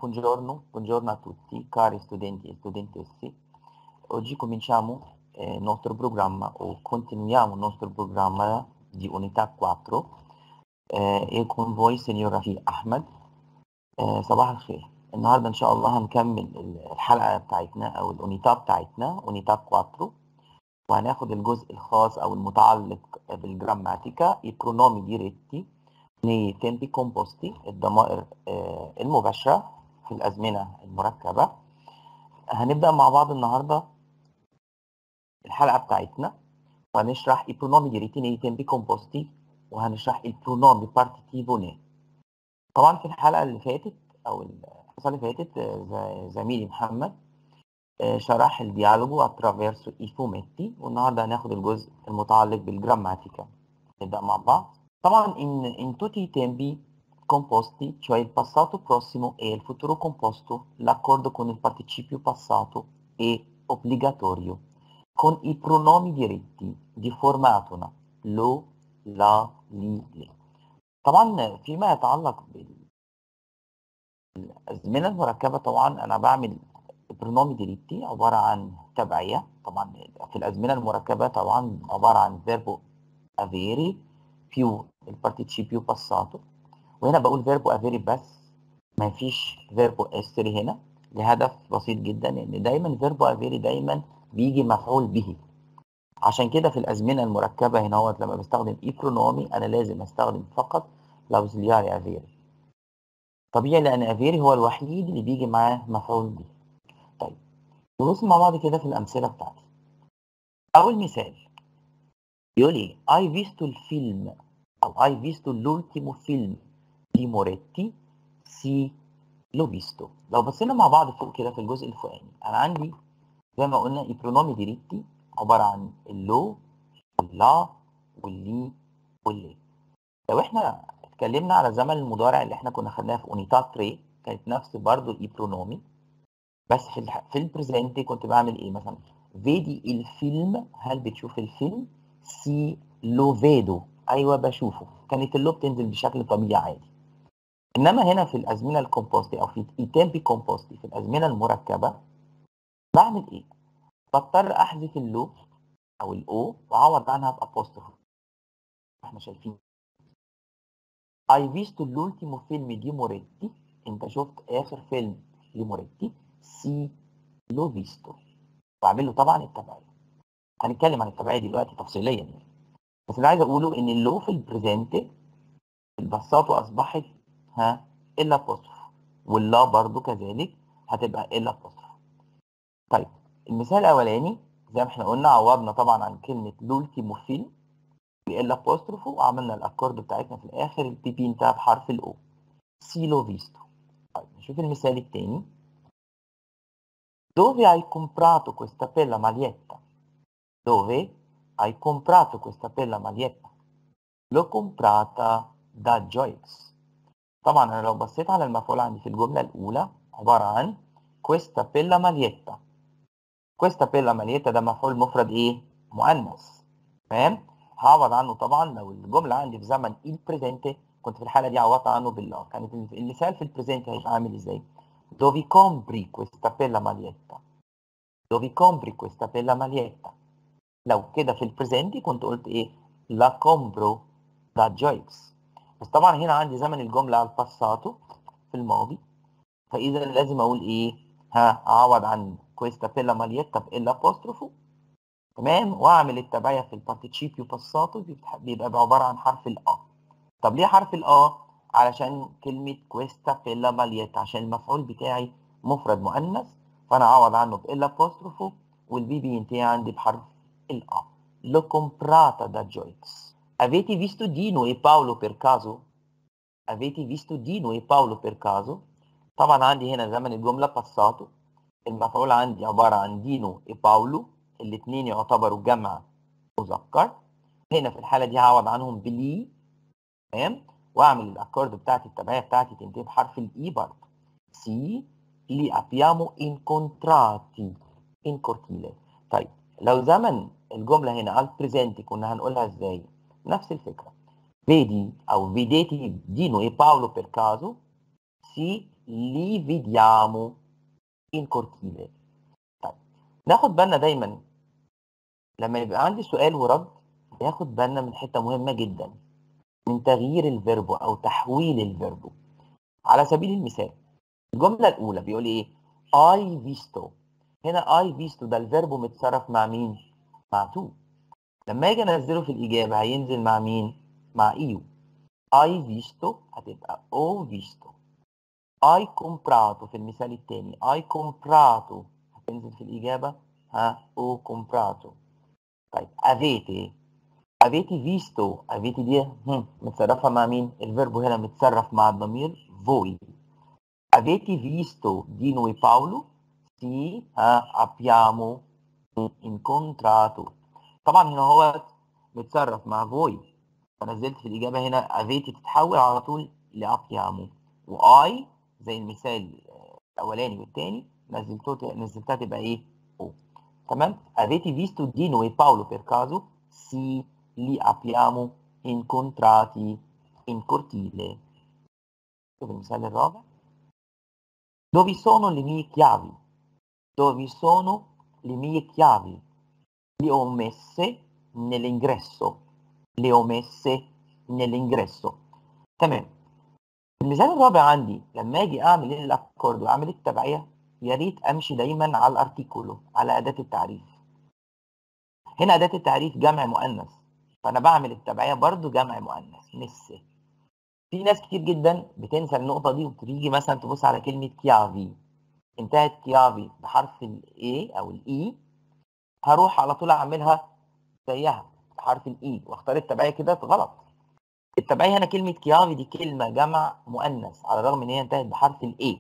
buongiorno, buongiorno a tutti, cari studenti e studentesse. Oggi cominciamo eh, il nostro programma o continuiamo il nostro programma di unità 4 eh, e con voi signor Rafi Ahmed. آه، صباح الخير النهارده ان شاء الله هنكمل الحلقه بتاعتنا او الأونيتا بتاعتنا أونيتا 4 وهناخد الجزء الخاص او المتعلق بالجراماتيكا i pronomi diretti nei tempi composti الضمائر آه، المباشره في الازمنه المركبه هنبدا مع بعض النهارده الحلقه بتاعتنا وهنشرح i pronomi diretti nei tempi composti وهنشرح il pronomi partitivo ne طبعا في الحلقه اللي فاتت او الحلقه اللي فاتت آه، ز- زميلي محمد آه، شرح الديالوجو اترافيرسو اي فوميتي والنهارده هناخد الجزء المتعلق بالجراماتيكا نبدا مع بعض طبعا in, in tutti i tempi composti cioè il passato prossimo e il futuro composto l'accordo con il participio passato è obbligatorio con i pronomi diretti di forma atona lo la li le طبعا فيما يتعلق بالازمنه المركبه طبعا انا بعمل برونومي ديريتي عباره عن تبعيه طبعا في الازمنه المركبه طبعا عباره عن فيربو افيري بيو البارتيشيبيو باساتو وهنا بقول فيربو افيري بس ما فيش فيربو استري هنا لهدف بسيط جدا ان دايما فيربو افيري دايما بيجي مفعول به عشان كده في الازمنه المركبه هنا هو لما بستخدم اي برونومي انا لازم استخدم فقط لاوزلياري افيري طبيعي لان افيري هو الوحيد اللي بيجي معاه مفعول به طيب نبص مع بعض كده في الامثله بتاعتي اول مثال يقول لي اي فيستو الفيلم او اي فيستو l'ultimo فيلم دي موريتي سي لو فيستو لو بصينا مع بعض فوق كده في الجزء الفوقاني انا عندي زي ما قلنا البرونومي ديريتي عباره عن اللو واللا واللي واللي لو احنا اتكلمنا على زمن المضارع اللي احنا كنا خدناها في اونيتا 3 كانت نفس برضو الاي برونومي بس في الح... في البريزنتي كنت بعمل ايه مثلا فيدي الفيلم هل بتشوف الفيلم سي لو فيدو ايوه بشوفه كانت اللو بتنزل بشكل طبيعي عادي انما هنا في الازمنه الكومبوستي او في التيمبي كومبوستي في الازمنه المركبه بعمل ايه بضطر احذف اللو او الاو واعوض عنها بابوستروف احنا شايفين hai visto l'ultimo film di Moretti انت شفت اخر فيلم لموريتي سي لو فيستو واعمل له طبعا التبعيه هنتكلم عن التبعيه دلوقتي تفصيليا يعني بس اللي عايز اقوله ان اللو في البريزنت البساطه اصبحت ها الا بوستروف واللا برضو كذلك هتبقى الا بوستروف طيب المثال الاولاني زي ما احنا قلنا عوضنا طبعا عن كلمه لولتيمو فيلم بال apostrophe وعملنا الاكورد بتاعتنا في الاخر البي بي انتهى بحرف الاو سيلو فيستو طيب نشوف المثال الثاني dove hai comprato questa bella maglietta dove hai comprato questa bella maglietta l'ho comprata da Joyce طبعا انا لو بصيت على المفعول عندي في الجمله الاولى عباره عن questa bella maglietta questa bella maglietta ده مفعول مفرد ايه مؤنث تمام هعوض عنه طبعا لو الجمله عندي في زمن البريزنت كنت في الحاله دي عوضت عنه بالله كانت المثال في البريزنت هيبقى عامل ازاي dove compri questa bella maglietta dove compri questa bella maglietta لو كده في البريزنت كنت قلت ايه la compro da Joyce بس طبعا هنا عندي زمن الجمله على الباساتو في الماضي فاذا لازم اقول ايه ها اعوض عن questa bella maglietta بال apostrophe تمام واعمل التبعيه في البارتيشيبيو باساتو بيبقى- بيبقى عباره عن حرف الا طب ليه حرف الا علشان كلمه كويستا بيلا ماليتا عشان المفعول بتاعي مفرد مؤنث فانا اعوض عنه بإلا apostrophe والبي بينتهي عندي بحرف الا لو comprata da Joyce avete visto Dino e Paolo per caso avete visto Dino e Paolo per caso طبعا عندي هنا زمن الجمله باساتو المفعول عندي عباره عن دينو e باولو الاثنين يعتبروا جمع مذكر هنا في الحاله دي هعوض عنهم بلي تمام واعمل الاكورد بتاعتي التبعيه بتاعتي تنتهي بحرف الاي برضه سي li abbiamo incontrati in cortile طيب لو زمن الجمله هنا على البريزنت كنا هنقولها ازاي نفس الفكره vedi او vedete Dino e Paolo per caso si li vediamo in cortile طيب ناخد بالنا دايما لما يبقى عندي سؤال ورد ناخد بالنا من حته مهمه جدا من تغيير الفيربو او تحويل الفيربو على سبيل المثال الجمله الاولى بيقول ايه اي فيستو هنا اي فيستو ده الفيربو متصرف مع مين مع تو لما اجي انزله في الاجابه هينزل مع مين مع ايو اي فيستو هتبقى او فيستو اي كومبراتو في المثال الثاني اي كومبراتو هتنزل في الاجابه ها او كومبراتو طيب افيتي افيتي فيستو افيتي دي هم، متصرفه مع مين الفيربو هنا متصرف مع الضمير فوي avete visto Dino e Paolo sì ها abbiamo incontrato طبعا هنا هو متصرف مع فوي فنزلت في الإجابة هنا avete تتحول على طول لابيامو واي زي المثال الأولاني والتاني نزلته نزلتها تبقى إيه او تمام avete visto Dino e Paolo per caso sì li abbiamo incontrati in cortile شوف المثال الرابع dove sono le mie chiavi dove sono le mie chiavi le ho messe nell'ingresso le ho messe nell'ingresso تمام المثال الرابع عندي لما اجي اعمل الاكورد واعمل التبعيه يا ريت امشي دايما على الارتيكولو على اداه التعريف هنا اداه التعريف جمع مؤنث فانا بعمل التبعيه برضو جمع مؤنث مس في ناس كتير جدا بتنسى النقطه دي وتيجي مثلا تبص على كلمه كيافي انتهت كيافي بحرف الاي او الاي هروح على طول اعملها زيها بحرف الاي واختار التبعيه كده غلط التبعيه هنا كلمه كيافي دي كلمه جمع مؤنث على الرغم ان هي انتهت بحرف الاي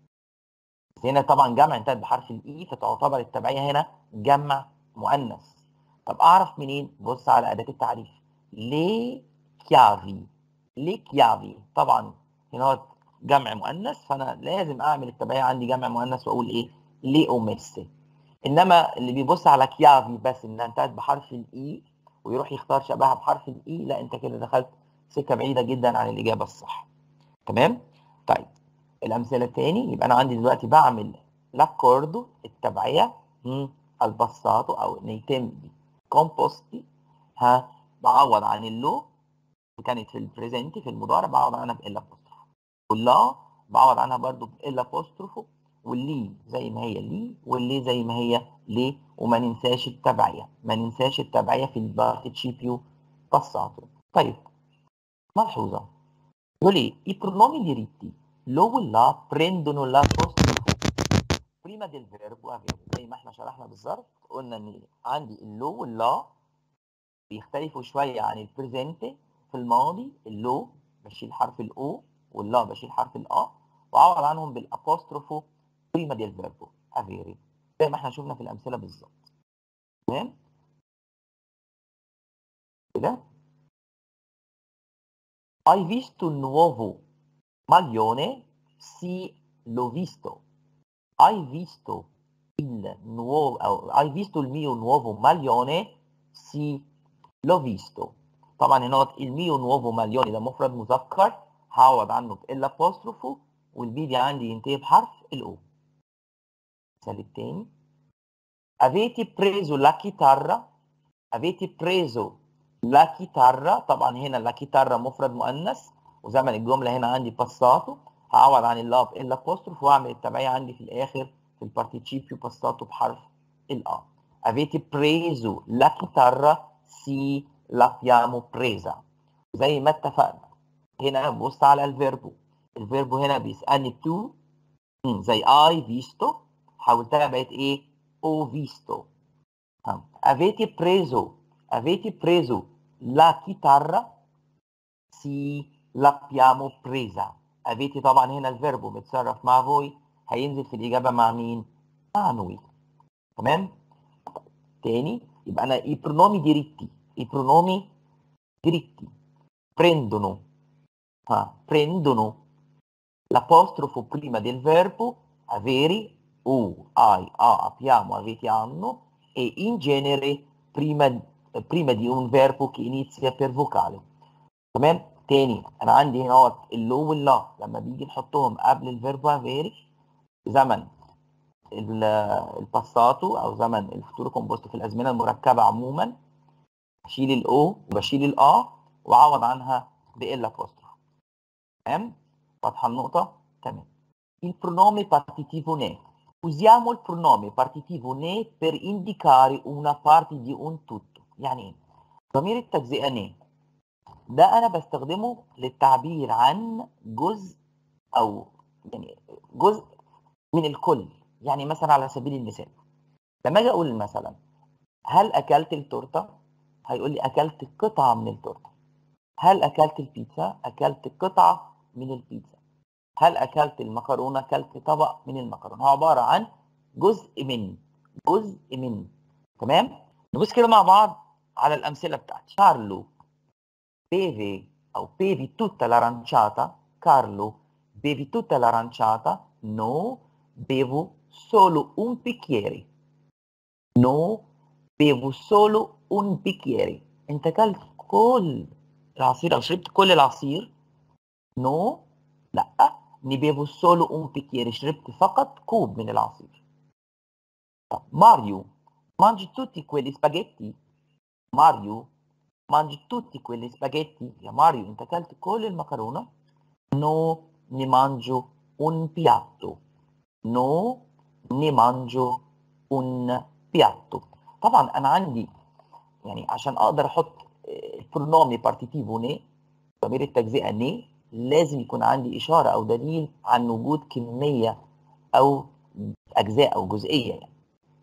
هنا طبعا جمع انتهت بحرف الاي فتعتبر التبعيه هنا جمع مؤنث طب اعرف منين بص على اداه التعريف ليه كيافي ليه كيافي طبعا هنا هو جمع مؤنث فانا لازم اعمل التبعيه عندي جمع مؤنث واقول ايه ليه اوميس انما اللي بيبص على كيافي بس انها انتهت بحرف الاي ويروح يختار شبهها بحرف الاي لا انت كده دخلت سكه بعيده جدا عن الاجابه الصح تمام طيب الامثله الثاني يبقى انا عندي دلوقتي بعمل لاكوردو التبعيه البساطو او نيتم كومبوستي ها بعوض عن اللو كانت في البريزنت في المضارع بعوض عنها بإلا أبوستروفو واللا بعوض عنها برضو بإلا أبوستروفو واللي زي ما هي لي واللي زي ما هي ليه وما ننساش التبعية ما ننساش التبعية في البارتيشيبيو باساتو طيب ملحوظة يقول ايه i pronomi diritti lo واللا prendono l'apostropho prima del verbo avere زي ما احنا شرحنا بالظبط قلنا ان عندي اللو واللا بيختلفوا شوية عن البريزنت في الماضي اللو بشيل حرف الاو واللا بشيل حرف الا واعوض عنهم بالابوستروفو prima del verbo avere زي ما احنا شفنا في الامثله بالظبط تمام كده hai visto un nuovo maglione sì l'ho visto hai visto il nuovo hai visto il mio nuovo maglione sì l'ho visto طبعا هنا الميو نوفو مليوني ده مفرد مذكر هعوض عنه بالابوستروفو والبي دي عندي ينتهي بحرف الاو المثال التاني avete preso la chitarra avete preso la chitarra طبعا هنا la chitarra مفرد مؤنث وزمن الجمله هنا عندي باساتو هعوض عن اللا بالابوستروف واعمل التبعيه عندي في الاخر في البارتيشيبيو باساتو بحرف الا avete preso la chitarra sì l'abbiamo presa زي ما اتفقنا هنا بص على الفيربو الفيربو هنا بيسألني بتو زي اي فيستو حولتها بقت ايه او فيستو avete preso avete preso la chitarra sì l'abbiamo presa avete طبعا هنا الفيربو متصرف مع فوي هينزل في الإجابة مع مين؟ مع نوي تمام؟ تاني يبقى أنا i pronomi diritti i pronomi diritti prendono ah, prendono l'apostrofo prima del verbo avere o hai a abbiamo avete hanno e in genere prima, prima di un verbo che inizia per vocale تمام تاني انا عندي هنا اهوت اللو واللا لما بيجي نحطهم قبل الفيرب افيري زمن ال- الباساتو او زمن الفوتورو كومبوست في الازمنه المركبه عموما بشيل الاو وبشيل الا واعوض عنها بال apostrophe تمام واضحه النقطه تمام il pronome partitivo ne usiamo il pronome partitivo ne per indicare una parte di un tutto يعني ايه ضمير التجزئه ne ده انا بستخدمه للتعبير عن جزء او يعني جزء من الكل يعني مثلا على سبيل المثال لما اجي اقول مثلا هل اكلت التورته هيقول لي اكلت قطعه من التورته هل اكلت البيتزا اكلت قطعه من البيتزا هل اكلت المكرونه اكلت طبق من المكرونه هو عباره عن جزء من جزء من تمام نبص كده مع بعض على الامثله بتاعتي كارلو beve او bevi tutta l'aranciata Carlo bevi tutta l'aranciata no bevo solo un bicchiere no bevo solo un bicchiere انت اكلت كل العصير او شربت كل العصير نو لا ني bevo solo un bicchiere شربت فقط كوب من العصير طب ماريو mangi tutti quegli spaghetti ماريو mangi tutti quegli spaghetti يا ماريو انت اكلت كل المكرونه no ne mangio un piatto no ne mangio un piatto طبعا انا عندي يعني عشان اقدر احط البرونومي بارتيتيفو ني ضمير التجزئه ني لازم يكون عندي اشاره او دليل عن وجود كميه او اجزاء او جزئيه يعني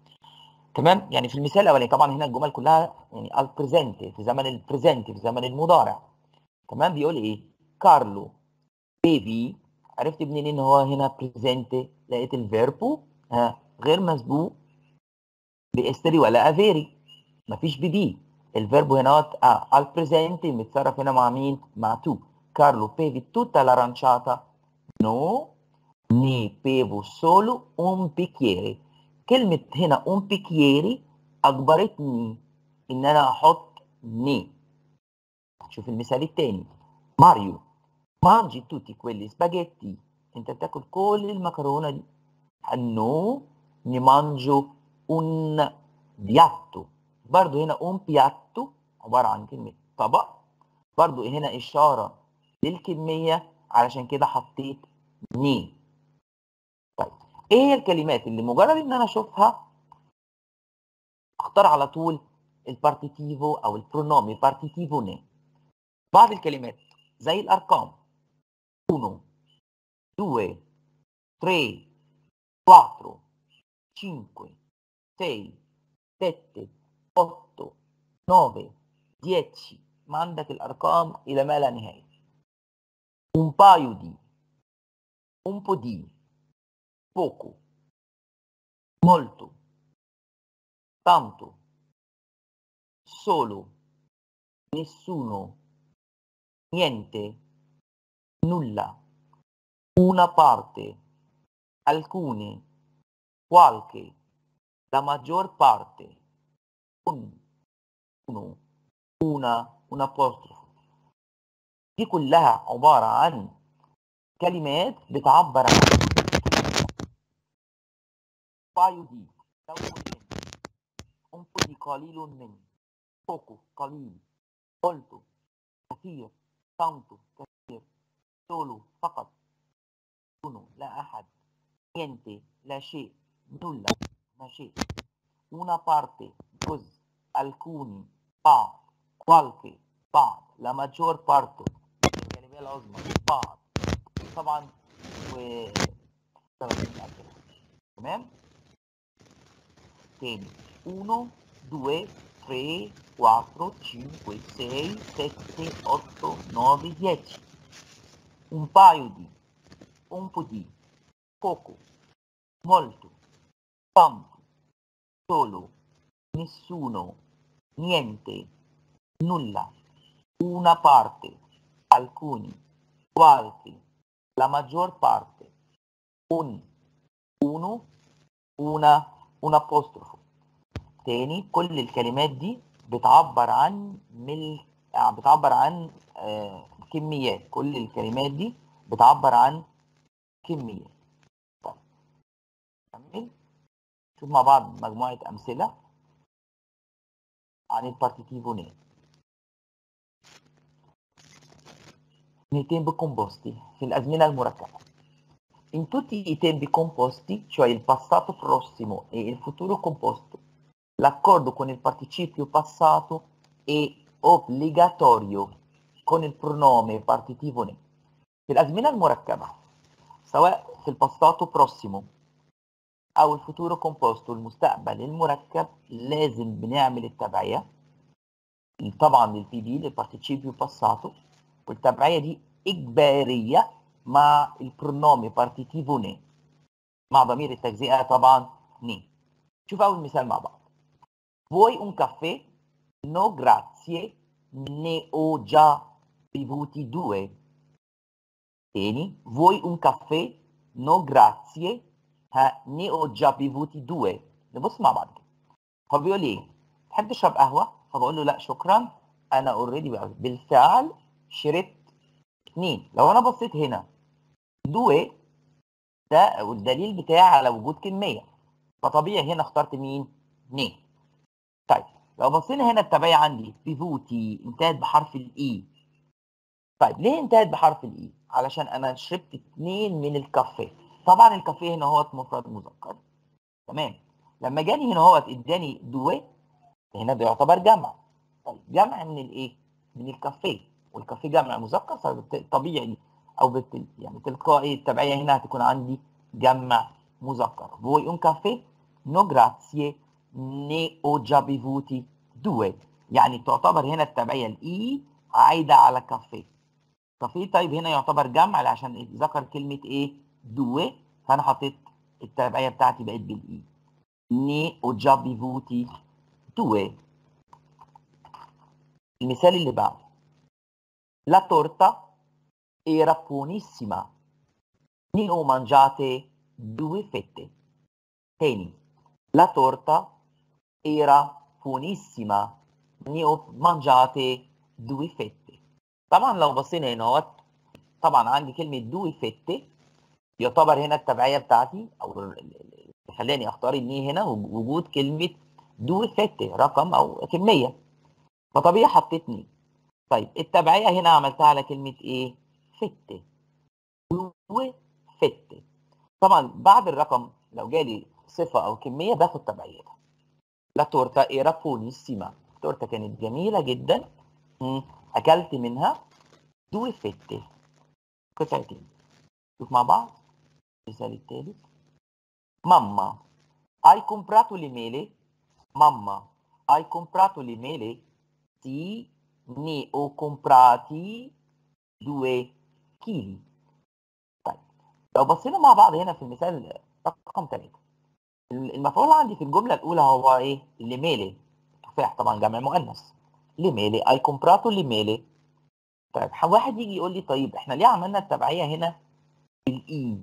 تمام يعني في المثال الاولاني طبعا هنا الجمل كلها يعني البريزنت في زمن البريزنت في زمن المضارع تمام بيقول ايه كارلو بيبي عرفت منين ان هو هنا بريزنت لقيت الفيربو ها غير مسبوق باستري ولا افيري مفيش ببي الفيربو هنا اه البريزنت متصرف هنا مع مين مع تو كارلو بيفي توتا l'aranciata نو ني بيفو سولو un bicchiere كلمة هنا un bicchiere أجبرتني إن أنا أحط ني شوف المثال التاني ماريو mangi tutti quelli spaghetti أنت بتاكل كل المكرونة دي نو ne mangio un piatto برضو هنا un piatto عبارة عن كلمة طبق برضو هنا إشارة للكمية علشان كده حطيت ني طيب ايه هي الكلمات اللي مجرد ان انا اشوفها اختار على طول البارتيتيفو او البرونومي بارتيتيفو ني بعض الكلمات زي الارقام 1 2 3 4 5 6 7 8 9 10 ما عندك الارقام الى ما لا نهايه un paio di un po' di poco molto tanto solo nessuno niente nulla una parte alcune qualche la maggior parte un uno una un apostrofo دي كلها عبارة عن كلمات بتعبر عن بايو دي لون من un po' di قليل من poco قليل molto كثير tanto كثير solo فقط uno لا أحد niente لا شيء nulla ما شيء una parte جزء alcuni بعض qualche بعض la maggior parte الكلمة العظمى بعض طبعا و تمام تاني 1 2 3 4 5 6 7 8 9 10 un paio di un po' di poco molto tanto solo nessuno niente nulla una parte alcuni qualche la maggior parte un uno una un apostrofo تاني كل الكلمات دي بتعبر عن مل... بتعبر عن آه، كميات كل الكلمات دي بتعبر عن كميات طيب نكمل نشوف مع بعض مجموعة أمثلة عن البارتيتيفو ني nei tempi composti في الأزمنة المركبة in tutti i tempi composti cioè il passato prossimo e il futuro composto l'accordo con il participio passato è obbligatorio con il pronome partitivo ne في الأزمنة المركبة سواء في الباساتو بروسيمو أو الفوتورو كومبوستو المستقبل المركب لازم بنعمل التبعية طبعا للبي بي للبارتيشيبيو باساتو والتبعية دي إجبارية مع البرونومي بارتيتيفو ني مع ضمير التجزئة طبعا ني شوف أول مثال مع بعض Vuoi un caffè? No grazie, ne ho già bevuti due. تاني vuoi un caffè? No grazie, ها ne ho già bevuti due. نبص مع بعض كده هو بيقول ايه؟ تحب تشرب قهوة؟ فبقول له لا شكرا أنا اوريدي بالفعل شربت اتنين لو أنا بصيت هنا دوي ده والدليل بتاعي على وجود كمية فطبيعي هنا اخترت مين؟ ني طيب لو بصينا هنا التبعية عندي بيفوتي انتهت بحرف الاي طيب ليه انتهت بحرف الاي؟ علشان انا شربت اتنين من الكافيه طبعا الكافيه هنا هو مفرد مذكر تمام لما جاني هنا هو اداني دوي هنا ده يعتبر جمع طيب جمع من الايه؟ من الكافيه والكافيه جمع مذكر فطبيعي او بت يعني تلقائي التبعيه هنا هتكون عندي جمع مذكر vuoi un caffè no grazie ne ho già bevuti due يعني تعتبر هنا التبعيه الاي عايده على كافيه كافيه طيب هنا يعتبر جمع عشان ذكر كلمه ايه دوي فانا حطيت التبعيه بتاعتي بقت بالاي ne ho già bevuti due المثال اللي بعده la torta era buonissima. Ne ho mangiate due fette. تاني la torta era buonissima. Ne ho mangiate due fette. طبعا لو بصينا هنا اهوت طبعا عندي كلمة due fette يعتبر هنا التبعية بتاعتي او اللي خلاني اختار الني هنا وجود كلمة due fette رقم او كمية فطبيعي حطيت ني طيب التبعية هنا عملتها على كلمة ايه؟ fette due fette طبعا بعد الرقم لو جالي صفة أو كمية باخد تبعيتها لا تورتا era buonissima التورتة كانت جميلة جدا أكلت منها due fette قطعتين شوف مع بعض المثال التالت ماما hai comprato le mele mamma hai comprato le mele sì ne ho comprati due كيلي طيب لو بصينا مع بعض هنا في المثال رقم ثلاثة المفعول عندي في الجملة الأولى هو إيه؟ لميلي تفاح طبعا جمع مؤنث لميلي أي كومبراتو لميلي طيب واحد يجي يقول لي طيب إحنا ليه عملنا التبعية هنا بالإي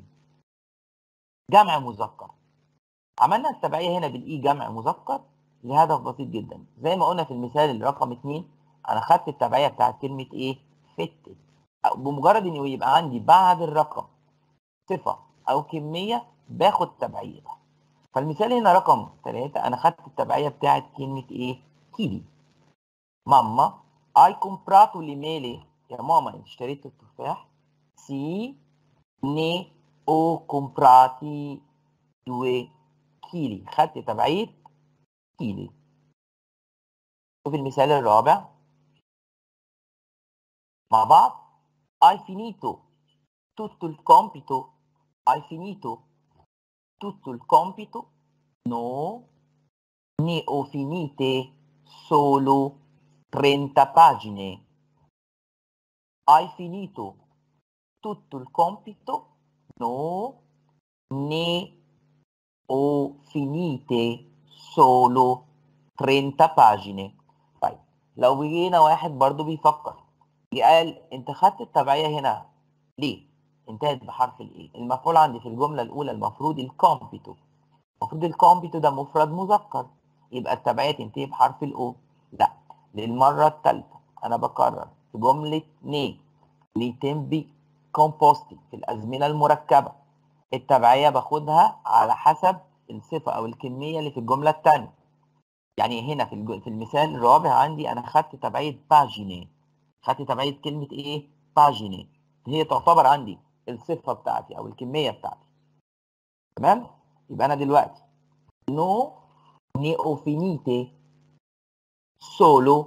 جمع مذكر عملنا التبعية هنا بالإي جمع مذكر لهدف بسيط جدا زي ما قلنا في المثال الرقم اتنين أنا خدت التبعية بتاعت كلمة إيه؟ فتت بمجرد ان يبقى عندي بعد الرقم صفه او كميه باخد تبعيتها فالمثال هنا رقم ثلاثة انا خدت التبعيه بتاعت كلمه ايه كيلي ماما اي comprato le mele يا ماما اشتريت التفاح سي ني او comprati due كيلي خدت تبعيه كيلي شوف المثال الرابع مع بعض hai finito tutto il compito? Hai finito tutto il compito? No, ne ho finite solo 30 pagine. Hai finito tutto il compito? No, ne ho finite solo 30 pagine. طيب لو جينا واحد برضو بيفكر قال انت خدت التبعيه هنا ليه؟ انتهت بحرف الايه؟ المفعول عندي في الجمله الاولى المفروض الكومبيتو المفروض الكومبيتو ده مفرد مذكر يبقى التبعيه تنتهي بحرف الاو لا للمره الثالثه انا بكرر في جمله ني لي tempi composti في الازمنه المركبه التبعيه باخدها على حسب الصفه او الكميه اللي في الجمله الثانيه يعني هنا في الج- في المثال الرابع عندي انا خدت تبعيه باجيني خدت تبعيه كلمه ايه باجيني هي تعتبر عندي الصفه بتاعتي او الكميه بتاعتي تمام يبقى انا دلوقتي no ne ho finite solo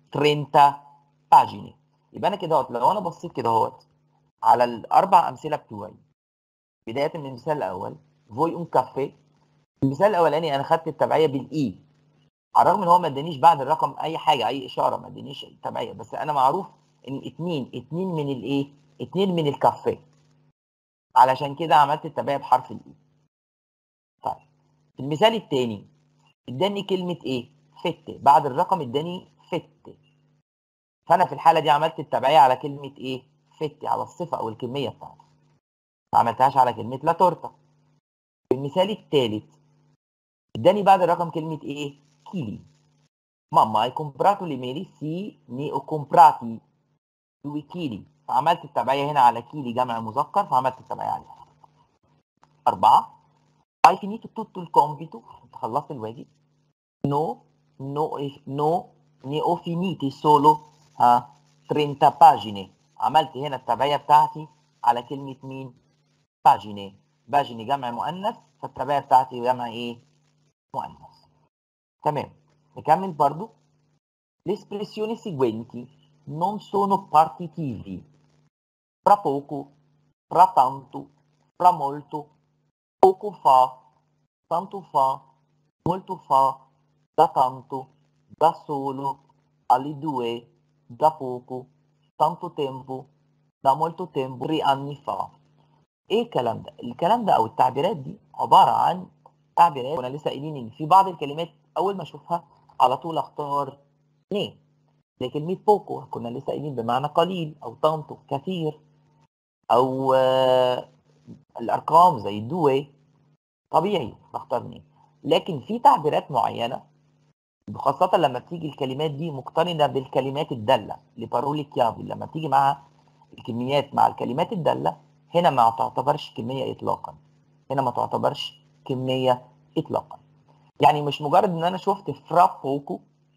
30 pagine يبقى انا كده اهوت لو انا بصيت كده اهوت على الاربع امثله بتوعي بدايه من المثال الاول فوي اون كافيه المثال الاولاني انا خدت التبعيه بالاي على الرغم ان هو ما ادانيش بعد الرقم اي حاجه اي اشاره ما ادانيش تبعيه بس انا معروف ان اتنين اتنين من الايه اتنين من الكافيه علشان كده عملت التبعيه بحرف الاي طيب في المثال الثاني اداني كلمه ايه فت بعد الرقم اداني فت فانا في الحاله دي عملت التبعيه على كلمه ايه فت على الصفه او الكميه بتاعتي ما عملتهاش على كلمه لا تورته في المثال الثالث اداني بعد الرقم كلمه ايه كيلي ماما hai comprato le mele sì ne ho comprati due كيلي فعملت التبعيه هنا على كيلي جمع مذكر فعملت التبعيه عليها أربعة hai finito tutto il compito انت خلصت الواجب no no no ne ho finiti solo ها 30 pagine عملت هنا التبعيه بتاعتي على كلمه مين باجيني باجيني جمع مؤنث فالتبعيه بتاعتي جمع ايه مؤنث تمام نكمل برضو le espressioni seguenti non sono partitivi fra poco fra tanto fra molto poco fa tanto fa molto fa da tanto da solo alle due da poco tanto tempo da molto tempo tre anni fa ايه الكلام ده الكلام ده او التعبيرات دي عباره عن تعبيرات كنا لسه قايلين ان في بعض الكلمات اول ما اشوفها على طول اختار ني زي كلمه بوكو كنا لسه قايلين بمعنى قليل او طنطو كثير او آه، الارقام زي دوي طبيعي بختار ني لكن في تعبيرات معينه خاصة لما بتيجي الكلمات دي مقترنة بالكلمات الدالة لبارولي كيافي لما بتيجي مع الكميات مع الكلمات الدالة هنا ما تعتبرش كمية إطلاقا هنا ما تعتبرش كمية إطلاقا يعني مش مجرد إن أنا شفت فرا بوكو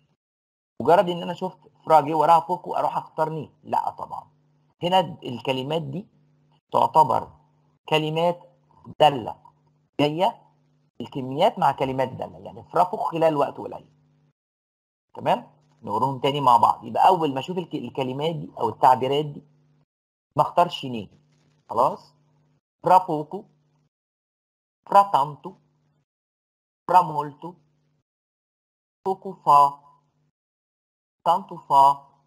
مجرد إن أنا شفت فرا جه وراها بوكو أروح أختار ني لا طبعا هنا الكلمات دي تعتبر كلمات دالة جاية الكميات مع كلمات دالة يعني فرا بوكو خلال وقت قليل تمام نقولهم تاني مع بعض يبقى اول ما اشوف الك- الكلمات دي او التعبيرات دي ما اختارش ني خلاص fra poco fra tanto fra molto poco fa tanto fa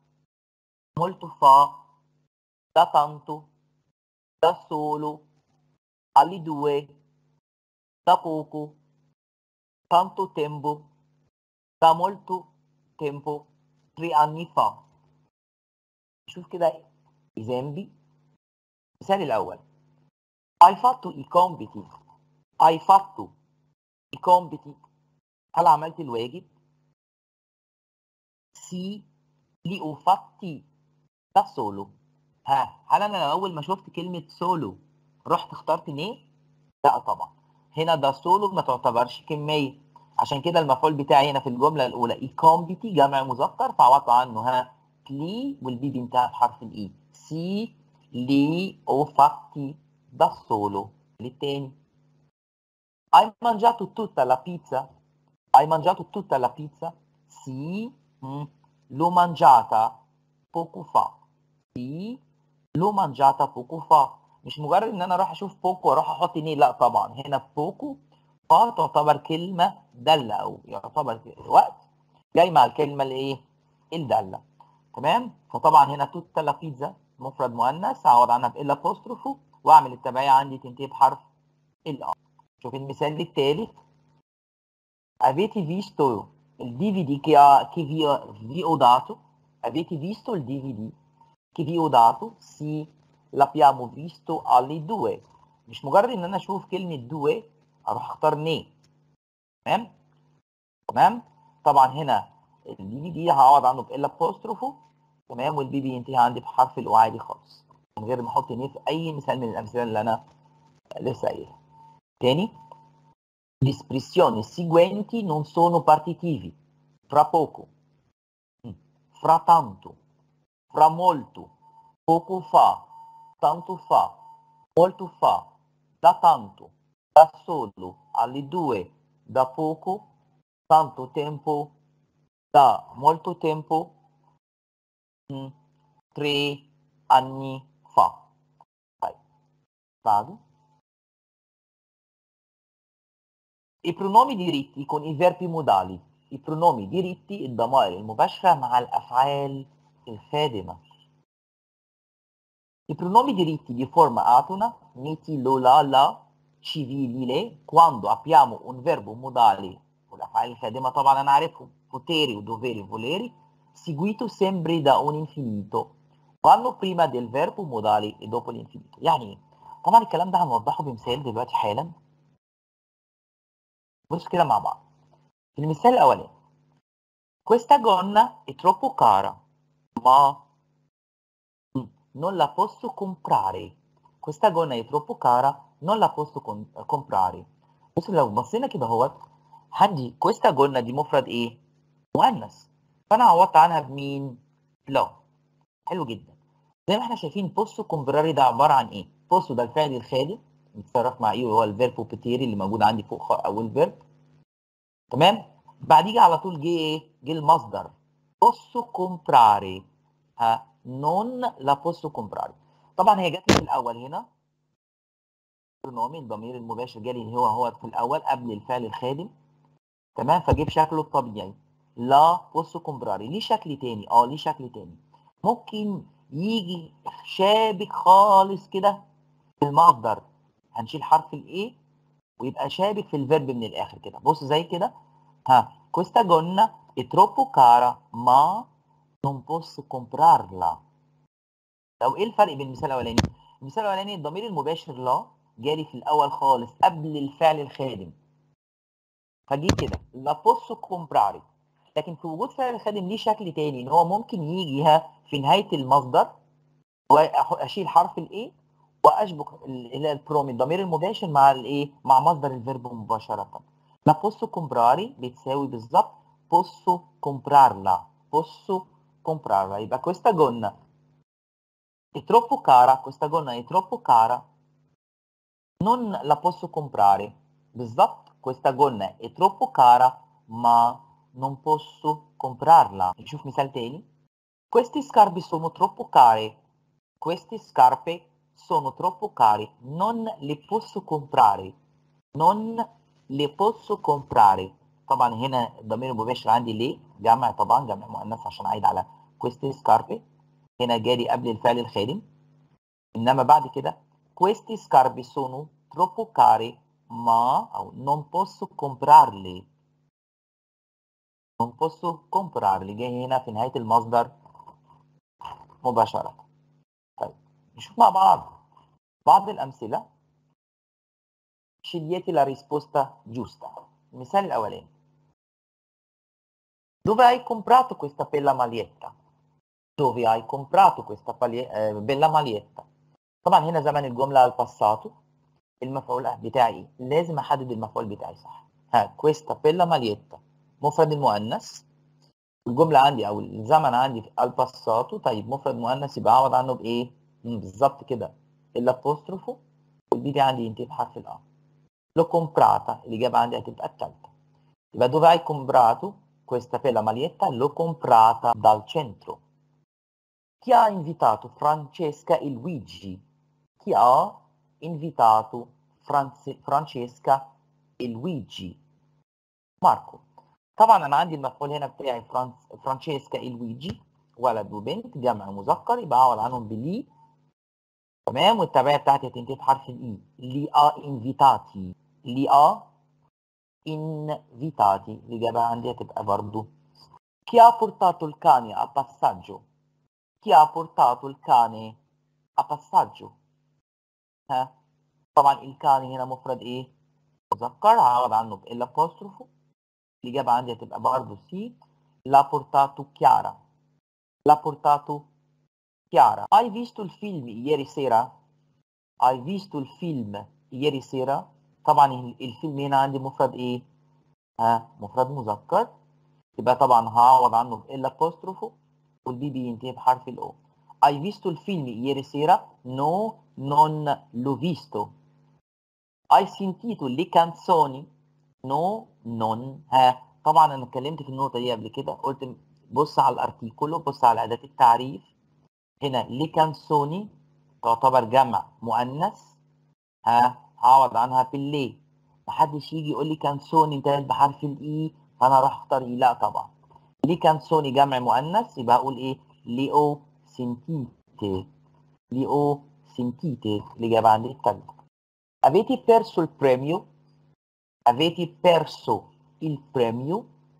molto fa da tanto da solo alle due da poco tanto tempo da molto tempo tre anni fa شوف كده esempi المثال الأول hai fatto i compiti hai fatto i compiti هل عملت الواجب sì li ho fatti da solo ها هل انا لو اول ما شفت كلمة سولو رحت اخترت نيه لا طبعا هنا ده سولو ما تعتبرش كمية عشان كده المفعول بتاعي هنا في الجملة الأولى اي كومبيتي جمع مذكر فعوضت عنه ها لي والبي بينتهي بحرف الاي سي لي او فاتي da solo للتاني hai mangiato tutta la pizza hai mangiato tutta la pizza sì mm, l'ho mangiata poco fa sì l'ho mangiata poco fa مش مجرد ان انا اروح اشوف بوكو واروح احط ني لا طبعا هنا بوكو فا تعتبر كلمه داله او يعتبر وقت جاي مع الكلمه الايه الداله تمام فطبعا هنا توتا لا بيتزا مفرد مؤنث اعوض عنها بالا apostrophe واعمل التبعيه عندي تنتهي بحرف الار شوف المثال الثالث avete visto il DVD che, ha, che vi, ho- vi ho dato avete visto il DVD che vi ho dato sì l'abbiamo visto alle due مش مجرد ان انا اشوف كلمه due اروح اختار ني تمام تمام طبعا هنا الدي في دي هعوض عنه بالا apostrophe تمام والبي بي ينتهي عندي بحرف الاو عادي خالص من غير ما احط نيه في اي مثال من الامثله اللي انا لسه قايلها تاني le espressioni seguenti non sono partitivi fra poco mm, fra tanto fra molto poco fa tanto fa molto fa da tanto da solo alle due da poco tanto tempo da molto tempo mm, tre anni fa طيب بعده i pronomi diritti con i verbi modali i pronomi diritti الضمائر المباشرة مع الأفعال الخادمة i pronomi diritti di forma atona miti lola la civile quando abbiamo un verbo modale والأفعال الخادمة طبعا أنا عارفهم poteri ودoveri voleri seguito sempre da un infinito vanno prima del verbo modale e dopo l'infinito يعني ايه؟ طبعا الكلام ده هنوضحه بمثال دلوقتي حالا بص كده مع بعض في المثال الاولاني questa gonna è troppo cara ma non la posso comprare questa gonna è troppo cara non la posso com- comprare بص لو بصينا كده اهوت عندي questa gonna دي مفرد ايه مؤنث فانا عوضت عنها بمين لا حلو جدا زي ما احنا شايفين بوستو كومبراري ده عباره عن ايه بوستو ده الفعل الخادم بيتصرف مع ايه وهو الفيرب بوبيتيري اللي موجود عندي فوق خ- اول فيرب تمام بعديه على طول جه ايه جه المصدر posso comprare ها non la posso comprare طبعا هي جت في الاول هنا برونومي الضمير المباشر جالي اللي هو هو في الاول قبل الفعل الخادم تمام فجيب شكله الطبيعي لا posso comprare ليه شكل تاني اه ليه شكل تاني ممكن يجي شابك خالص كده في المصدر هنشيل حرف الايه ويبقى شابك في الفيرب من الاخر كده بص زي كده ها questa gonna è troppo cara ma non posso comprarla لو ايه الفرق بين المثال الاولاني المثال الاولاني الضمير المباشر لا جالي في الاول خالص قبل الفعل الخادم فجي كده لا posso comprare لكن في وجود فعل الخادم ليه شكل تاني ان هو ممكن يجي ها في نهايه المصدر واشيل حرف الايه واشبك ال- اللي هي البرومي الضمير المباشر مع الايه مع مصدر الفيرب مباشره لا posso comprare بتساوي بالظبط posso comprarla posso comprarla يبقى questa gonna è troppo cara questa gonna è troppo cara non la posso comprare بالظبط questa gonna è troppo cara ma non posso comprarla نشوف مثال تاني questi scarpe sono troppo care queste scarpe sono troppo care non le posso comprare non le posso comprare طبعا هنا الضمير المباشر عندي ليه جمع طبعا جمع مؤنث عشان عايد على queste scarpe هنا جالي قبل الفعل الخادم انما بعد كده queste scarpe sono troppo care ma او non posso comprarle non posso comprarle جاي هنا في نهاية المصدر مباشرة طيب نشوف مع بعض بعض الأمثلة scegliete la risposta giusta المثال الأولاني Dove hai comprato questa bella maglietta? Dove hai comprato questa pali- eh, bella maglietta? طبعا هنا زمن الجملة الباساتو المفعول بتاعي إيه؟ لازم أحدد المفعول بتاعي صح ها questa bella maglietta مفرد المؤنث الجملة عندي أو الزمن عندي في الباساتو طيب مفرد مؤنث يبقى أعوض عنه بإيه؟ مم، بالظبط كده الأبوستروفو والبي دي عندي ينتهي بحرف الأ لو comprata الإجابة عندي هتبقى التالتة يبقى dove hai comprato questa bella maglietta? L'ho comprata dal centro. Chi ha invitato Francesca e Luigi? Chi ha invitato Franze- Francesca e Luigi? ماركو طبعا انا عندي المفعول هنا بتاعي فرانس فرانشيسكا اي لويجي ولد وبنت جمع مذكر يبقى اعوض عنهم بلي تمام والتبعيه بتاعتي هتنتهي بحرف الاي لي ا انفيتاتي لي ا invitati الاجابه عندي هتبقى برضو chi ha portato il cane a passaggio chi ha portato il cane a passaggio ها طبعا الكان هنا مفرد ايه مذكر هعوض عنه بالابوستروفو الإجابة عندي هتبقى برضه سي l'ha portato Chiara l'ha portato Chiara, hai visto il film ieri sera? Hai visto il film ieri sera؟ طبعا ال- الفيلم هنا عندي مفرد ايه؟ ها مفرد مذكر يبقى طبعا هعوض عنه بال apostrophe والبي بينتهي بحرف الاو. Hai visto il film ieri sera? No, non l'ho visto. Hai sentito le canzoni? No, non ها طبعا انا اتكلمت في النقطه دي قبل كده قلت بص على الارتيكولو بص على اداه التعريف هنا لي كانسوني تعتبر جمع مؤنث ها هعوض عنها باللي محدش يجي يقول لي كانسوني انتهت بحرف الاي فانا راح اختار اي لا طبعا لي كانسوني جمع مؤنث يبقى هقول ايه ليو سنتيتي ليو سنتيتي الاجابه عندي الثالثه avete perso il premio avete perso il premio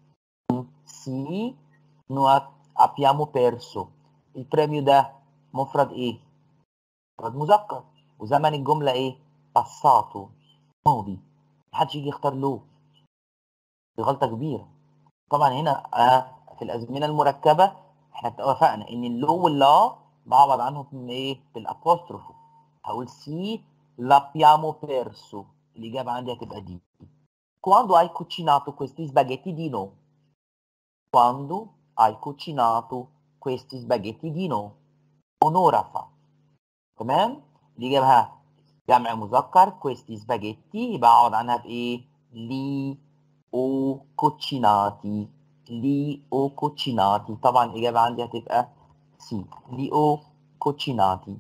sì noi abbiamo perso il premio ده مفرد ايه مفرد مذكر وزمن الجمله ايه passato ماضي محدش يجي يختار له دي غلطه كبيره طبعا هنا آه في الازمنه المركبه احنا اتفقنا ان اللو واللا بعوض عنهم من ايه بالابوستروفو هقول سي l'abbiamo perso الاجابه عندي هتبقى دي quando hai cucinato questi spaghetti di no quando hai cucinato questi spaghetti di no un'ora fa تمام الاجابه ها جمع مذكر questi spaghetti يبقى اعوض عنها بايه لي او كوتشيناتي لي او كوتشيناتي طبعا الاجابه عندي هتبقى سي لي او كوتشيناتي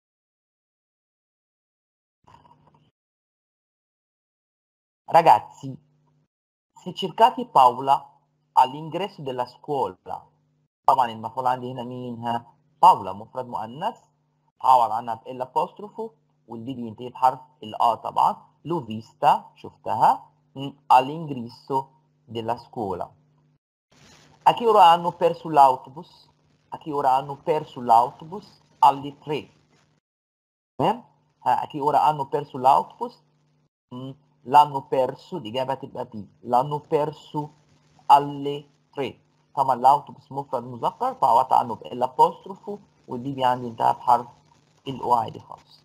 Ragazzi, se cercate Paola all'ingresso della scuola طبعا المفعول عندي هنا مين ها باولا مفرد مؤنث هعوض عنها بال apostrophe والبي بينتهي بحرف الآ طبعا لو فيستا شفتها م، all'ingresso della scuola a che ora hanno perso l'autobus a che ora hanno perso l'autobus alle 3 تمام ها a che ora hanno perso l'autobus م، l'hanno perso الإجابة تبقى بي l'hanno perso alle 3 طبعا الاوتوبوس مفرد مذكر فعوضت عنه بال apostrophe والبي بي عندي انتهى بحرف الاو عادي خالص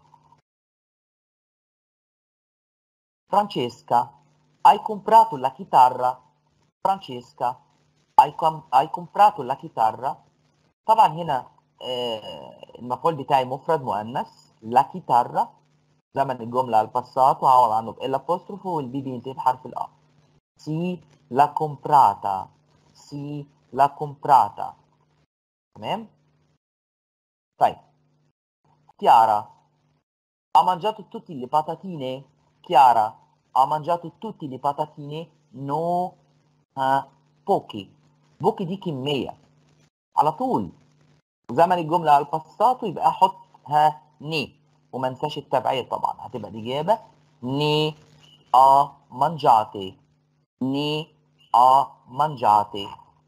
Francesca hai comprato la chitarra Francesca hai, com- hai comprato la chitarra طبعا هنا آه المفعول بتاعي مفرد مؤنث la chitarra زمن الجملة الباسات وهعوض عنه بال apostrophe والبي بينتهي بحرف الآ sì l'ha comprata sì l'ha comprata تمام طيب Chiara ha mangiato tutte le patatine Chiara ha mangiato tutte le patatine no ها poche poche دي كمية على طول زمن الجملة على الباساتو يبقى احط ها ني وما انساش التبعية طبعا هتبقى الإجابة ني a mangiate ne ha mangiate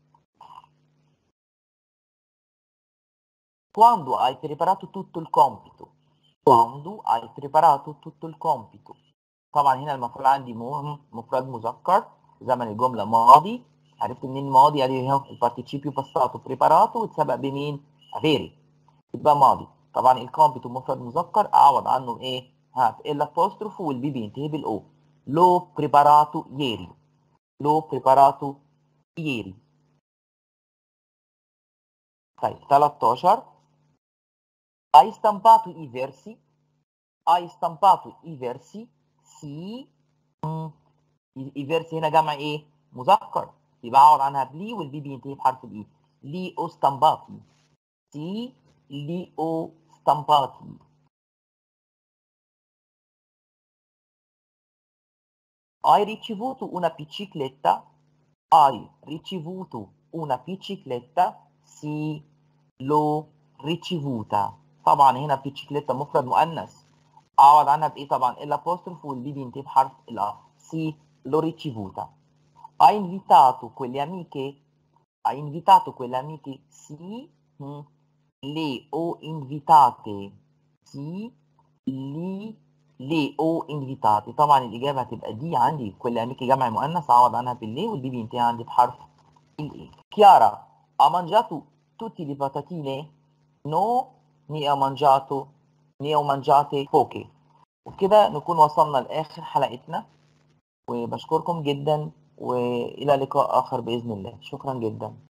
quando hai preparato tutto il compito quando hai preparato tutto il compito طبعا هنا المفعول عندي م- مفرد مذكر زمن الجملة ماضي عرفت منين ماضي ادي اهو البارتيشيبيو باساتو بريباراتو واتسبق بمين افيري يبقى ماضي طبعا الكومبيتو مفرد مذكر اعوض عنه ايه ها الابوستروف والبي بينتهي بالاو l'ho preparato ieri l'ho preparato ieri طيب 13 hai stampato i versi hai stampato i versi sì مم. i i versi هنا جمع ايه مذكر يبقى اعوض عنها بلي والبي بينتهي بحرف الاي لي او stampati sì li ho stampati hai ricevuto una bicicletta hai ricevuto una bicicletta sì l'ho ricevuta طبعا هنا bicicletta مفرد مؤنث اعوض عنها بايه طبعا الابوستروف والبي بينتهي بحرف الا sì l'ho ricevuta hai invitato quelle amiche hai invitato quelle amiche sì mm. le ho invitate sì لي ليه او انفيتاتي طبعا الاجابه هتبقى دي عندي كل اميكي جمع مؤنث اعوض عنها باللي والبي بينتهي عندي بحرف الاي كيارا ha mangiato tutti le patatine no نيا مانجاتو نيا ومانجاتي فوكي وبكده نكون وصلنا لآخر حلقتنا وبشكركم جدا وإلى لقاء آخر بإذن الله شكرا جدا